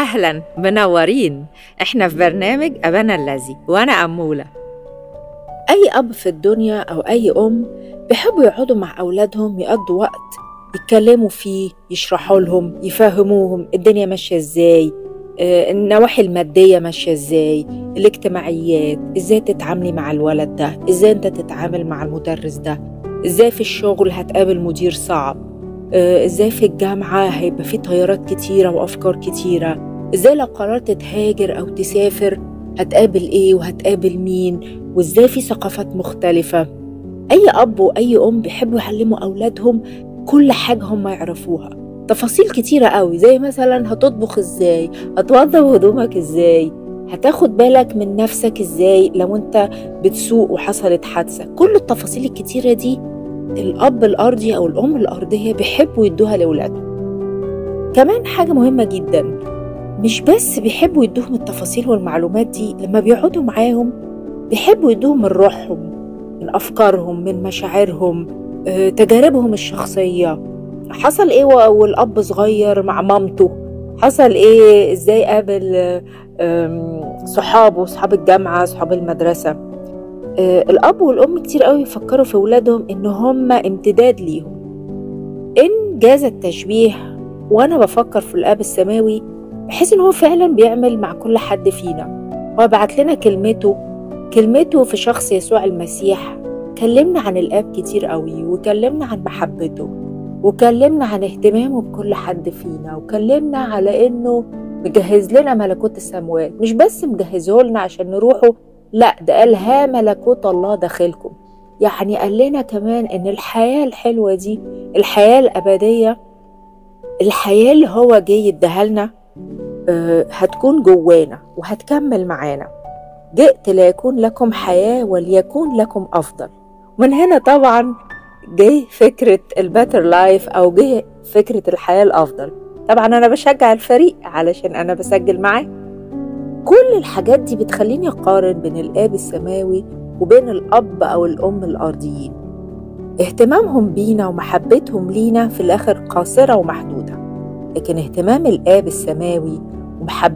أهلا منورين إحنا في برنامج أبانا الذي وأنا أمولة أي أب في الدنيا أو أي أم بيحبوا يقعدوا مع أولادهم يقضوا وقت يتكلموا فيه يشرحوا لهم يفهموهم الدنيا ماشية إزاي آه، النواحي المادية ماشية إزاي الاجتماعيات إزاي تتعاملي مع الولد ده إزاي أنت تتعامل مع المدرس ده إزاي في الشغل هتقابل مدير صعب آه، إزاي في الجامعة هيبقى في تيارات كتيرة وأفكار كتيرة إزاي لو قررت تهاجر أو تسافر هتقابل إيه وهتقابل مين وإزاي في ثقافات مختلفة أي أب وأي أم بيحبوا يعلموا أولادهم كل حاجة هم يعرفوها تفاصيل كتيرة قوي زي مثلا هتطبخ إزاي هتوضب هدومك إزاي هتاخد بالك من نفسك إزاي لو أنت بتسوق وحصلت حادثة كل التفاصيل الكتيرة دي الأب الأرضي أو الأم الأرضية بيحبوا يدوها لأولادهم كمان حاجة مهمة جدا مش بس بيحبوا يدوهم التفاصيل والمعلومات دي لما بيقعدوا معاهم بيحبوا يدوهم من روحهم من أفكارهم من مشاعرهم آه، تجاربهم الشخصية حصل إيه و- والأب صغير مع مامته حصل إيه إزاي قابل آه، آم، صحابه صحاب الجامعة صحاب المدرسة آه، الأب والأم كتير قوي يفكروا في أولادهم إن هم امتداد ليهم إن جاز التشبيه وأنا بفكر في الأب السماوي بحيث إن هو فعلا بيعمل مع كل حد فينا هو بعت لنا كلمته كلمته في شخص يسوع المسيح كلمنا عن الآب كتير قوي وكلمنا عن محبته وكلمنا عن اهتمامه بكل حد فينا وكلمنا على إنه مجهز لنا ملكوت السماوات مش بس مجهزه لنا عشان نروحه لا ده قال ها ملكوت الله داخلكم يعني قال لنا كمان ان الحياة الحلوة دي الحياة الأبدية الحياة اللي هو جاي يديها لنا آه، هتكون جوانا وهتكمل معانا جئت ليكون لكم حياة وليكون لكم أفضل من هنا طبعا جه فكرة الباتر لايف أو جه فكرة الحياة الأفضل طبعا أنا بشجع الفريق علشان أنا بسجل معاه كل الحاجات دي بتخليني أقارن بين الآب السماوي وبين الأب أو الأم الأرضيين اهتمامهم بينا ومحبتهم لينا في الآخر قاصرة ومحدودة لكن اهتمام الآب السماوي ومحبته